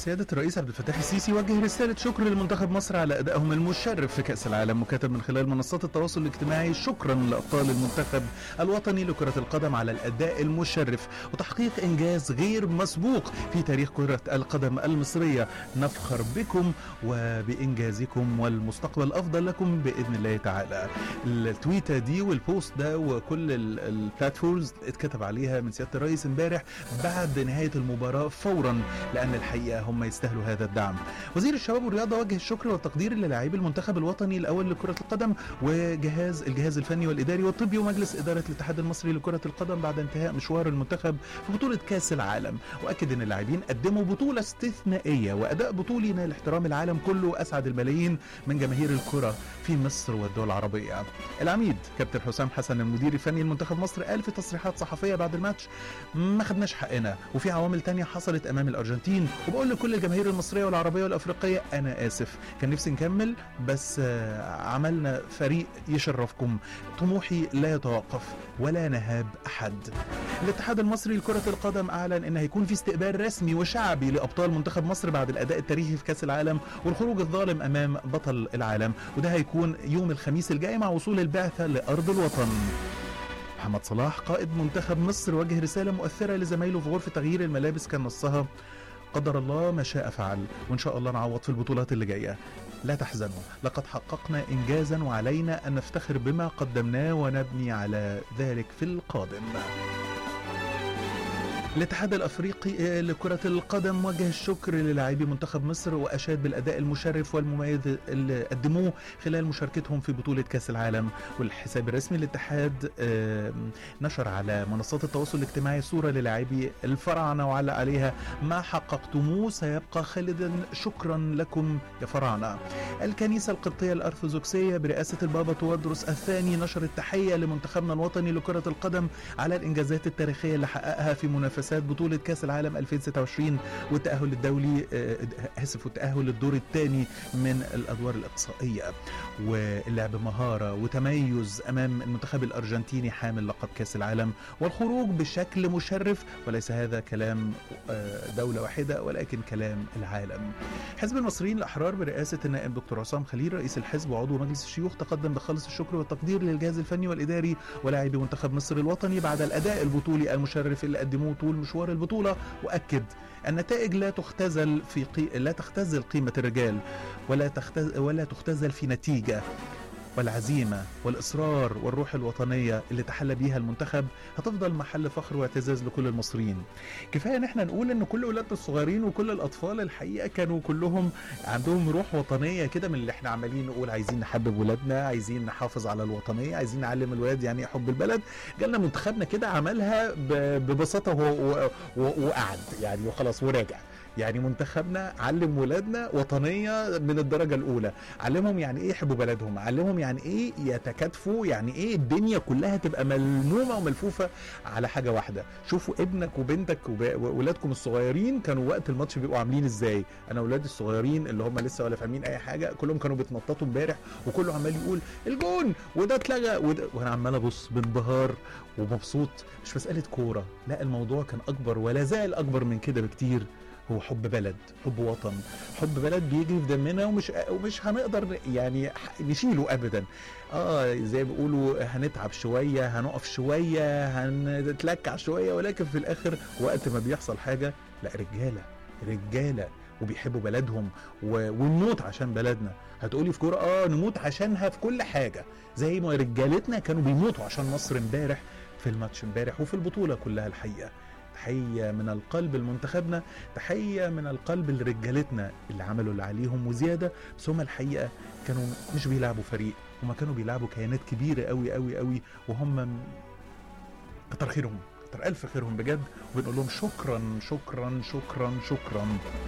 سيادة الرئيس عبد الفتاح السيسي وجه رسالة شكر لمنتخب مصر على أدائهم المشرف في كأس العالم وكتب من خلال منصات التواصل الاجتماعي شكرا لأبطال المنتخب الوطني لكرة القدم على الأداء المشرف وتحقيق إنجاز غير مسبوق في تاريخ كرة القدم المصرية نفخر بكم وبإنجازكم والمستقبل أفضل لكم بإذن الله تعالى التويتة دي والبوست ده وكل ال- البلاتفورمز اتكتب عليها من سيادة الرئيس امبارح بعد نهاية المباراة فورا لأن الحقيقة هم يستاهلوا هذا الدعم وزير الشباب والرياضة وجه الشكر والتقدير للاعبي المنتخب الوطني الأول لكرة القدم وجهاز الجهاز الفني والإداري والطبي ومجلس إدارة الاتحاد المصري لكرة القدم بعد انتهاء مشوار المنتخب في بطولة كأس العالم وأكد أن اللاعبين قدموا بطولة استثنائية وأداء بطولي ينال احترام العالم كله وأسعد الملايين من جماهير الكرة في مصر والدول العربية العميد كابتن حسام حسن المدير الفني لمنتخب مصر قال في تصريحات صحفية بعد الماتش ما خدناش حقنا وفي عوامل تانية حصلت امام الارجنتين وبقول لكل الجماهير المصريه والعربيه والافريقيه انا اسف كان نفسي نكمل بس آه، عملنا فريق يشرفكم طموحي لا يتوقف ولا نهاب احد الاتحاد المصري لكرة القدم أعلن إن هيكون في استقبال رسمي وشعبي لأبطال منتخب مصر بعد الأداء التاريخي في كأس العالم والخروج الظالم أمام بطل العالم وده هيكون يوم الخميس الجاي مع وصول البعثة لأرض الوطن محمد صلاح قائد منتخب مصر وجه رسالة مؤثرة لزمايله في غرفة تغيير الملابس كان نصها قدر الله ما شاء فعل وإن شاء الله نعوض في البطولات اللي جاية لا تحزنوا لقد حققنا إنجازا وعلينا أن نفتخر بما قدمناه ونبني على ذلك في القادم الاتحاد الافريقي آه، لكره القدم وجه الشكر للاعبي منتخب مصر واشاد بالاداء المشرف والمميز اللي قدموه خلال مشاركتهم في بطوله كاس العالم والحساب الرسمي للاتحاد آه، نشر على منصات التواصل الاجتماعي صوره للاعبي الفراعنه وعلق عليها ما حققتموه سيبقى خالدا شكرا لكم يا فراعنه الكنيسه القبطيه الارثوذكسيه برئاسه البابا توادرس الثاني نشرت تحيه لمنتخبنا الوطني لكره القدم على الانجازات التاريخيه اللي حققها في منافسات بطوله كاس العالم 2026 والتاهل الدولي آه، اسف والتاهل للدور الثاني من الادوار الاقصائيه واللعب مهاره وتميز امام المنتخب الارجنتيني حامل لقب كاس العالم والخروج بشكل مشرف وليس هذا كلام آه، دوله واحده ولكن كلام العالم حزب المصريين الاحرار برئاسه النائب دكتور عصام خليل رئيس الحزب وعضو مجلس الشيوخ تقدم بخالص الشكر والتقدير للجهاز الفني والاداري ولاعبي منتخب مصر الوطني بعد الاداء البطولي المشرف اللي قدموه طول مشوار البطوله واكد النتائج لا تختزل في قي... لا تختزل قيمه الرجال ولا تختز... ولا تختزل في نتيجه والعزيمة والإصرار والروح الوطنية اللي تحلى بيها المنتخب هتفضل محل فخر واعتزاز لكل المصريين كفاية ان احنا نقول ان كل ولادنا الصغيرين وكل الأطفال الحقيقة كانوا كلهم عندهم روح وطنية كده من اللي احنا عمالين نقول عايزين نحبب ولادنا عايزين نحافظ على الوطنية عايزين نعلم الولاد يعني ايه حب البلد جالنا منتخبنا كده عملها ب- ببساطة وهو- و- و- وقعد يعني وخلاص وراجع يعني منتخبنا علم ولادنا وطنيه من الدرجه الاولى علمهم يعني ايه يحبوا بلدهم علمهم يعني ايه يتكاتفوا يعني ايه الدنيا كلها تبقى ملمومه وملفوفه على حاجه واحده شوفوا ابنك وبنتك وولادكم الصغيرين كانوا وقت الماتش بيبقوا عاملين ازاي انا ولادي الصغيرين اللي هم لسه ولا فاهمين اي حاجه كلهم كانوا بيتنططوا امبارح وكله عمال يقول الجون وده اتلغى وده وانا عمال ابص بانبهار ومبسوط مش مساله كوره لا الموضوع كان اكبر ولا زال اكبر من كده بكتير هو حب بلد حب وطن حب بلد بيجري في دمنا ومش ومش هنقدر يعني نشيله ابدا اه زي ما بيقولوا هنتعب شويه هنقف شويه هنتلكع شويه ولكن في الاخر وقت ما بيحصل حاجه لا رجاله رجاله وبيحبوا بلدهم و... ونموت عشان بلدنا هتقولي في كوره اه نموت عشانها في كل حاجه زي ما رجالتنا كانوا بيموتوا عشان مصر امبارح في الماتش امبارح وفي البطوله كلها الحقيقه تحية من القلب لمنتخبنا تحية من القلب لرجالتنا اللي عملوا اللي عليهم وزيادة بس هم الحقيقة كانوا مش بيلعبوا فريق هم كانوا بيلعبوا كيانات كبيرة قوي قوي قوي وهم م- كتر خيرهم كتر ألف خيرهم بجد وبنقول لهم شكرا شكرا شكرا شكرا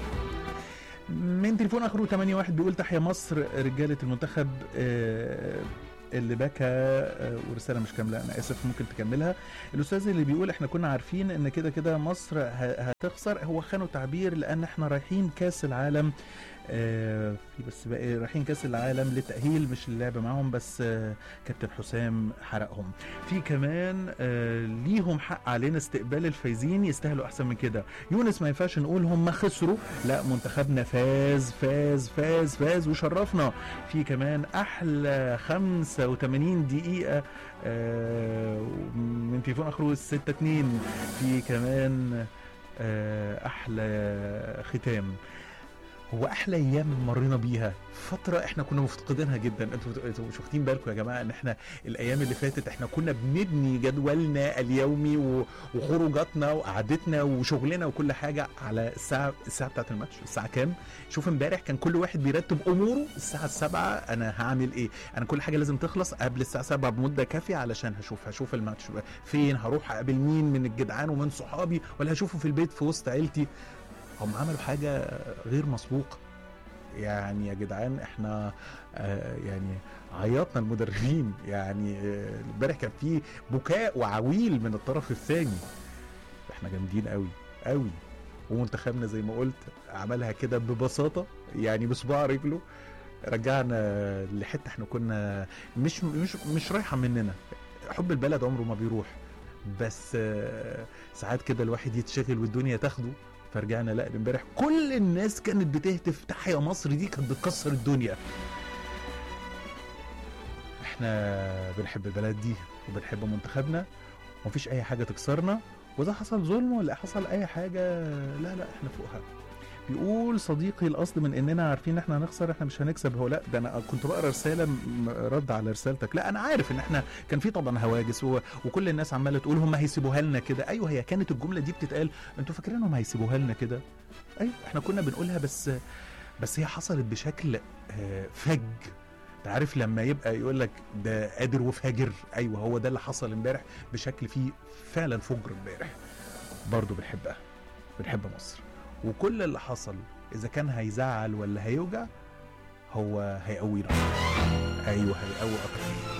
من تليفون اخره 81 بيقول تحيا مصر رجاله المنتخب آه، اللي بكى آه، ورساله مش كامله انا اسف ممكن تكملها الاستاذ اللي بيقول احنا كنا عارفين ان كده كده مصر ه- هتخسر هو خانوا تعبير لان احنا رايحين كاس العالم آه في بس بقى رايحين كاس العالم للتاهيل مش اللعب معاهم بس آه كابتن حسام حرقهم في كمان آه ليهم حق علينا استقبال الفايزين يستاهلوا احسن من كده يونس ما ينفعش نقول هم خسروا لا منتخبنا فاز فاز فاز فاز وشرفنا في كمان احلى 85 دقيقه آه من تليفون اخره 6 2 في كمان آه احلى ختام هو احلى ايام مرينا بيها فتره احنا كنا مفتقدينها جدا انتوا انتوا مش واخدين بالكم يا جماعه ان احنا الايام اللي فاتت احنا كنا بنبني جدولنا اليومي و- وخروجاتنا وقعدتنا وشغلنا وكل حاجه على الساعه الساعه بتاعت الماتش الساعه كام شوف امبارح كان كل واحد بيرتب اموره الساعه السابعة انا هعمل ايه انا كل حاجه لازم تخلص قبل الساعه 7 بمده كافيه علشان هشوف هشوف الماتش فين هروح اقابل مين من الجدعان ومن صحابي ولا هشوفه في البيت في وسط عيلتي هم عملوا حاجه غير مسبوقه يعني يا جدعان احنا آه يعني عيطنا المدربين يعني آه، امبارح كان في بكاء وعويل من الطرف الثاني احنا جامدين قوي قوي ومنتخبنا زي ما قلت عملها كده ببساطه يعني بصباع رجله رجعنا لحته احنا كنا مش مش مش رايحه مننا حب البلد عمره ما بيروح بس آه، ساعات كده الواحد يتشغل والدنيا تاخده فرجعنا لا امبارح كل الناس كانت بتهتف تحيا مصر دي كانت بتكسر الدنيا احنا بنحب البلد دي وبنحب منتخبنا ومفيش اي حاجه تكسرنا واذا حصل ظلم ولا حصل اي حاجه لا لا احنا فوقها بيقول صديقي القصد من اننا عارفين ان احنا هنخسر احنا مش هنكسب هو لا ده انا كنت بقرا رساله م- رد على رسالتك لا انا عارف ان احنا كان في طبعا هواجس و... وكل الناس عماله تقول هم هيسيبوها لنا كده ايوه هي كانت الجمله دي بتتقال انتوا فاكرينهم هيسيبوها لنا كده ايوه احنا كنا بنقولها بس بس هي حصلت بشكل آه، فج انت عارف لما يبقى يقول لك ده قادر وفاجر ايوه هو ده اللي حصل امبارح بشكل فيه فعلا فجر امبارح برضه بنحبها بنحب مصر وكل اللي حصل اذا كان هيزعل ولا هيوجع هو هيقوينا ايوه هيقوي اكتر